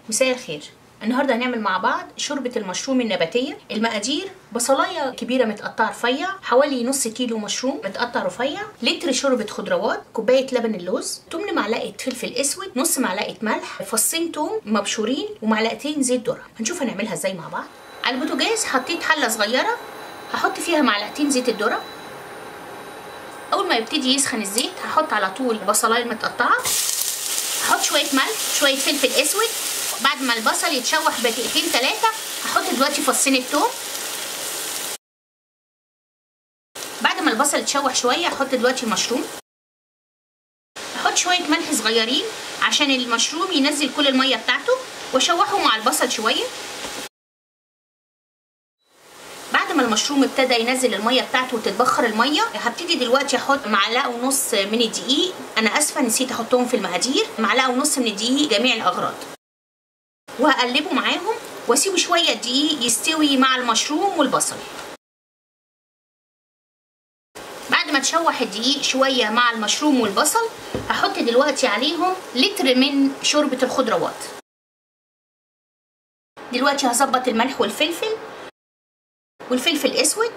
مساء الخير النهارده هنعمل مع بعض شوربه المشروم النباتيه المقادير بصلايه كبيره متقطعه رفيع حوالي نص كيلو مشروم متقطع رفيع لتر شوربه خضروات كوبايه لبن اللوز تمن معلقه فلفل اسود نص معلقه ملح فصين توم مبشورين ومعلقتين زيت ذره هنشوف هنعملها ازاي مع بعض على البوتاجاز حطيت حله صغيره هحط فيها معلقتين زيت الذره اول ما يبتدي يسخن الزيت هحط على طول بصلايه متقطعه هحط شويه ملح شويه فلفل اسود بعد ما البصل يتشوح بدقيقتين ثلاثه هحط دلوقتي فصين الثوم بعد ما البصل يتشوح شويه هحط دلوقتي المشروم هحط شويه ملح صغيرين عشان المشروم ينزل كل الميه بتاعته واشوحه مع البصل شويه بعد ما المشروم ابتدى ينزل الميه بتاعته وتتبخر الميه هبتدي دلوقتي احط معلقه ونص من الدقيق انا اسفه نسيت احطهم في المقادير معلقه ونص من الدقيق جميع الاغراض وهقلبه معاهم واسيبه شويه الدقيق يستوي مع المشروم والبصل بعد ما تشوح الدقيق شويه مع المشروم والبصل هحط دلوقتي عليهم لتر من شوربه الخضروات دلوقتي هظبط الملح والفلفل والفلفل اسود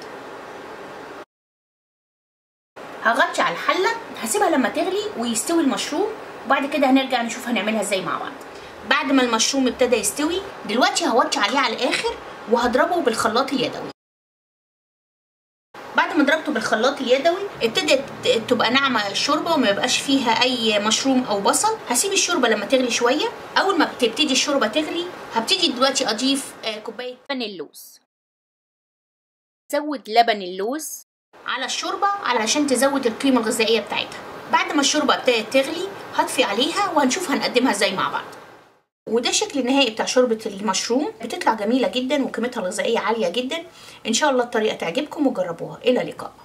هغطي على الحله هسيبها لما تغلي ويستوي المشروم وبعد كده هنرجع نشوف هنعملها ازاي مع بعض بعد ما المشروم ابتدى يستوي دلوقتي هوطي عليه على الاخر وهضربه بالخلاط اليدوي بعد ما ضربته بالخلاط اليدوي ابتدت تبقى ناعمه الشوربه وما يبقاش فيها اي مشروم او بصل هسيب الشوربه لما تغلي شويه اول ما بتبتدي الشوربه تغلي هبتدي دلوقتي اضيف كوبايه لبن اللوز زود لبن اللوز على الشوربه علشان تزود القيمه الغذائيه بتاعتها بعد ما الشوربه ابتدت تغلي هطفي عليها وهنشوف هنقدمها ازاي مع بعض وده الشكل النهائي بتاع شوربه المشروم بتطلع جميله جدا وقيمتها الغذائيه عاليه جدا ان شاء الله الطريقه تعجبكم وجربوها الى اللقاء